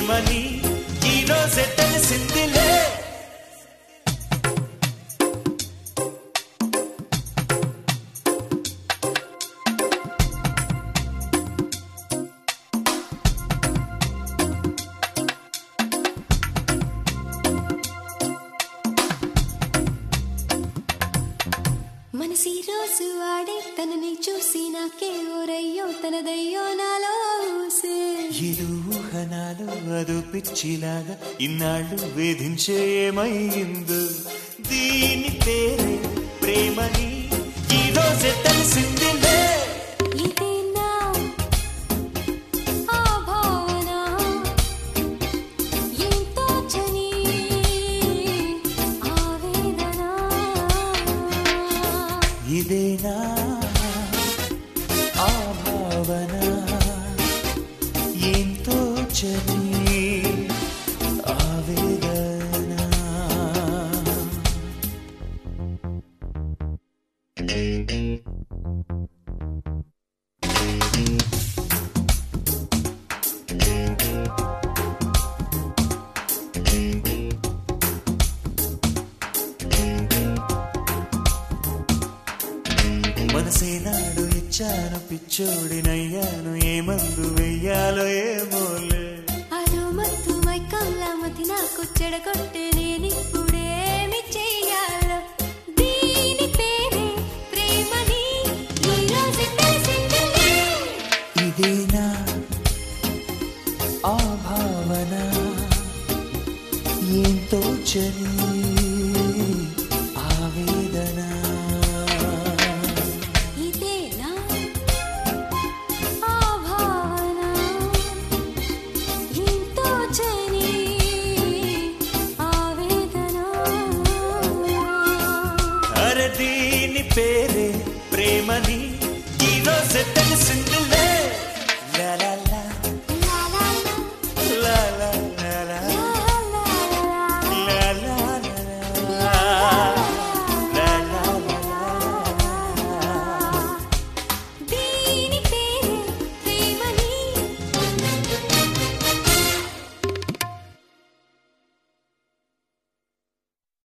ప్రేమని ఈ రోజే తెలిసిందిలే మనసి రోజు ఆడే తనని చూసి నాకే ఓరయ్యో తనదయ్యో నాలో ఊసే ఇది ఊహనాలు అదు పిచ్చిలాగా ఇన్నాళ్ళు వేధించే ఏమైందో దీని పేరే ప్రేమని ఈ రోజే తెలిసిందిలే ఇదేనా ఆ భావన ఎంతో చని ఆవేదన ఇదేనా ఆ భావన ఎంతో చని ఆవేదన మనసే నాడు ఇచ్చాను పిచ్చోడినయ్యాను ఏ మందు వెయ్యాలో ఏమోలే అదో మత్తు మైకంలా మతి నాకు చెడగొట్టే నేనిప్పుడేమి చెయ్యాలో దీని పేరే ప్రేమని ఈ రోజు తెలిసిందిలే ఇదేనా ఆ భావన ఎంతో చని ఆవేదన ఇదేనా ఆ భావన ఎంతో చని ఆవేదన అరే దీని పేరే ప్రేమని ఈ రోజు